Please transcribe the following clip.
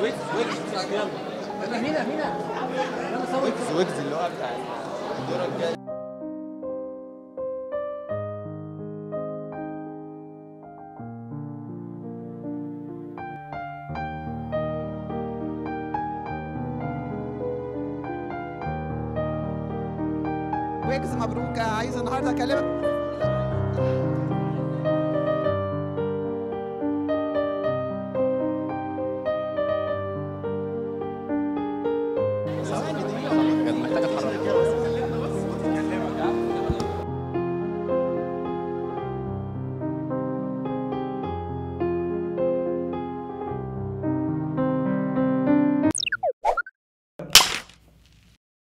ويجز ويجز يلا يلا مينا مينا يلا صور ويجز ويجز اللي هو بتاع الدورة الجاية ويجز مبروك عايز النهارده اكلمك